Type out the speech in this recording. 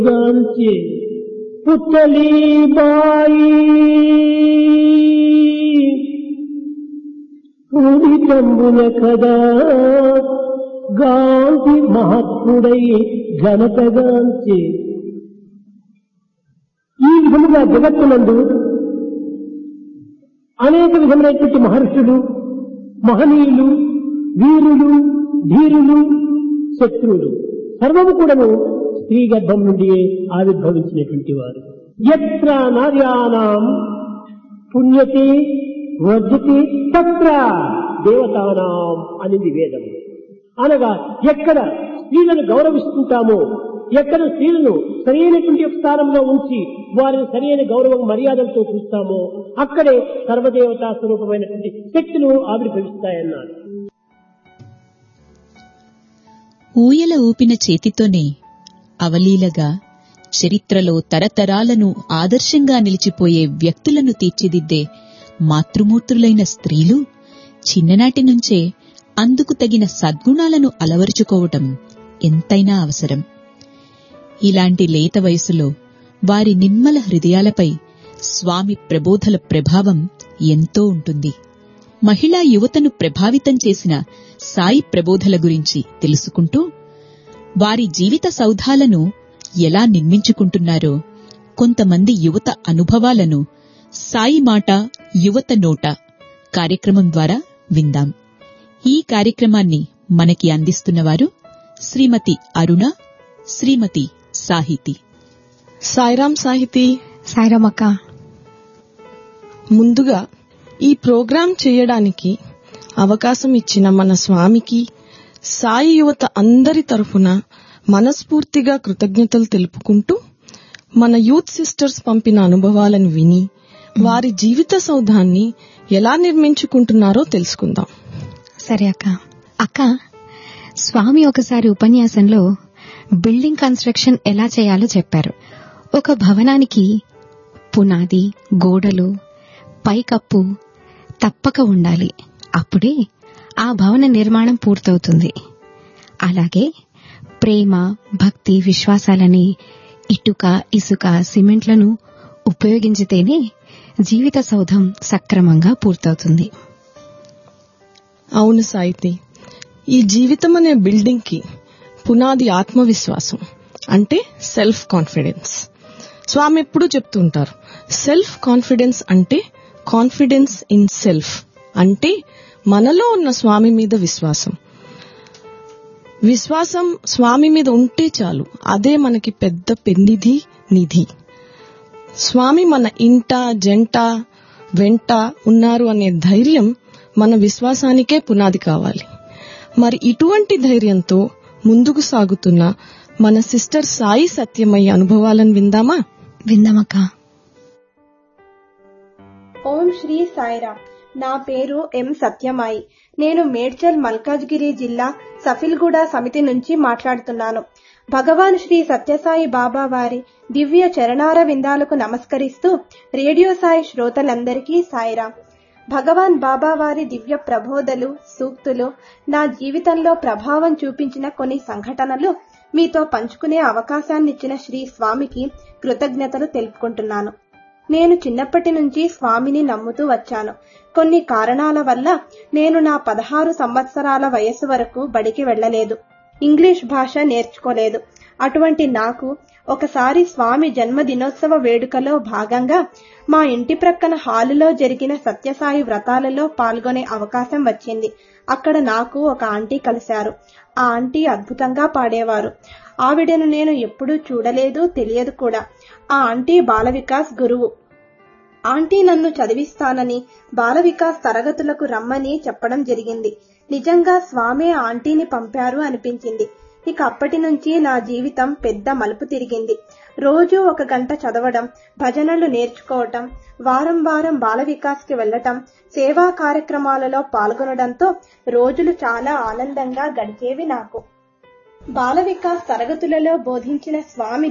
గాంచే పుత్తలీబాయి పూడితంబుల కదా గాంధి మహాత్ముడై ఘనతగాంచే ఈ విధముగా జగత్తునందు అనేక విధములైనటువంటి మహర్షులు మహనీయులు వీరులు ధీరులు శత్రువులు సర్వము కూడాను స్త్రీ గర్భం నుండి ఆవిర్భవించినటువంటి వారు ఎత్ర నార్యానాం పుణ్యతి వర్జతి తత్ర దేవతానాం అనేది వేదం అనగా ఎక్కడ స్త్రీలను గౌరవిస్తుంటామో ఎక్కడ స్త్రీలను సరైనటువంటి స్థానంలో ఉంచి వారిని సరైన గౌరవం మర్యాదలతో చూస్తామో అక్కడే సర్వదేవతా స్వరూపమైనటువంటి శక్తులు ఆవిర్భవిస్తాయన్నారు ఊయల ఊపిన చేతితోనే అవలీలగా చరిత్రలో తరతరాలను ఆదర్శంగా నిలిచిపోయే వ్యక్తులను తీర్చిదిద్దే మాతృమూర్తులైన స్త్రీలు చిన్ననాటి నుంచే అందుకు తగిన సద్గుణాలను అలవరుచుకోవటం ఎంతైనా అవసరం ఇలాంటి లేత వయసులో వారి నిమ్మల హృదయాలపై స్వామి ప్రబోధల ప్రభావం ఎంతో ఉంటుంది మహిళా యువతను ప్రభావితం చేసిన సాయి ప్రబోధల గురించి తెలుసుకుంటూ వారి జీవిత సౌధాలను ఎలా నిర్మించుకుంటున్నారో కొంతమంది యువత అనుభవాలను సాయి మాట యువత నోట కార్యక్రమం ద్వారా విందాం ఈ కార్యక్రమాన్ని మనకి అందిస్తున్నవారు శ్రీమతి అరుణ శ్రీమతి సాహితి సాయిరాం సాహితీ సాయిరామక్క ముందుగా ఈ ప్రోగ్రాం చేయడానికి అవకాశం ఇచ్చిన మన స్వామికి సాయి యువత అందరి తరఫున మనస్ఫూర్తిగా కృతజ్ఞతలు తెలుపుకుంటూ మన యూత్ సిస్టర్స్ పంపిన అనుభవాలను విని వారి జీవిత సౌధాన్ని ఎలా నిర్మించుకుంటున్నారో తెలుసుకుందాం సరే అక్క అక్క స్వామి ఒకసారి ఉపన్యాసంలో బిల్డింగ్ కన్స్ట్రక్షన్ ఎలా చేయాలో చెప్పారు ఒక భవనానికి పునాది గోడలు పైకప్పు తప్పక ఉండాలి అప్పుడే ఆ భవన నిర్మాణం పూర్తవుతుంది అలాగే ప్రేమ భక్తి విశ్వాసాలని ఇటుక ఇసుక సిమెంట్లను ఉపయోగించితేనే జీవిత సౌధం సక్రమంగా పూర్తవుతుంది అవును సాయితి ఈ జీవితం అనే బిల్డింగ్ కి పునాది ఆత్మవిశ్వాసం అంటే సెల్ఫ్ కాన్ఫిడెన్స్ స్వామి ఎప్పుడూ చెప్తుంటారు సెల్ఫ్ కాన్ఫిడెన్స్ అంటే కాన్ఫిడెన్స్ ఇన్ సెల్ఫ్ అంటే మనలో ఉన్న స్వామి మీద విశ్వాసం విశ్వాసం స్వామి మీద ఉంటే చాలు అదే మనకి పెద్ద పెన్నిధి నిధి స్వామి మన ఇంట జంట వెంట ఉన్నారు అనే ధైర్యం మన విశ్వాసానికే పునాది కావాలి మరి ఇటువంటి ధైర్యంతో ముందుకు సాగుతున్న మన సిస్టర్ సాయి సత్యమయ్య అనుభవాలను విందామా విందామక్క ఓం శ్రీ సాయిరామ్ నా పేరు ఎం సత్యమాయి నేను మేడ్చల్ మల్కాజ్గిరి జిల్లా సఫిల్గూడ సమితి నుంచి మాట్లాడుతున్నాను భగవాన్ శ్రీ సత్యసాయి బాబా వారి దివ్య చరణార విందాలకు నమస్కరిస్తూ రేడియో సాయి శ్రోతలందరికీ సాయిరామ్ భగవాన్ బాబా వారి దివ్య ప్రబోధలు సూక్తులు నా జీవితంలో ప్రభావం చూపించిన కొన్ని సంఘటనలు మీతో పంచుకునే అవకాశాన్నిచ్చిన శ్రీ స్వామికి కృతజ్ఞతలు తెలుపుకుంటున్నాను నేను చిన్నప్పటి నుంచి స్వామిని నమ్ముతూ వచ్చాను కొన్ని కారణాల వల్ల నేను నా పదహారు సంవత్సరాల వయసు వరకు బడికి వెళ్ళలేదు ఇంగ్లీష్ భాష నేర్చుకోలేదు అటువంటి నాకు ఒకసారి స్వామి జన్మదినోత్సవ వేడుకలో భాగంగా మా ఇంటి ప్రక్కన హాలులో జరిగిన సత్యసాయి వ్రతాలలో పాల్గొనే అవకాశం వచ్చింది అక్కడ నాకు ఒక ఆంటీ కలిశారు ఆ ఆంటీ అద్భుతంగా పాడేవారు ఆవిడను నేను ఎప్పుడూ చూడలేదు తెలియదు కూడా ఆ ఆంటీ బాల వికాస్ గురువు ఆంటీ నన్ను చదివిస్తానని బాల వికాస్ తరగతులకు రమ్మని చెప్పడం జరిగింది నిజంగా స్వామే ఆంటీని పంపారు అనిపించింది ఇక అప్పటి నుంచి నా జీవితం పెద్ద మలుపు తిరిగింది రోజు ఒక గంట చదవడం భజనలు నేర్చుకోవటం వారం వారం బాల వికాస్కి వెళ్లటం సేవా కార్యక్రమాలలో పాల్గొనడంతో రోజులు చాలా ఆనందంగా గడిచేవి నాకు బాల వికాస్ తరగతులలో బోధించిన స్వామి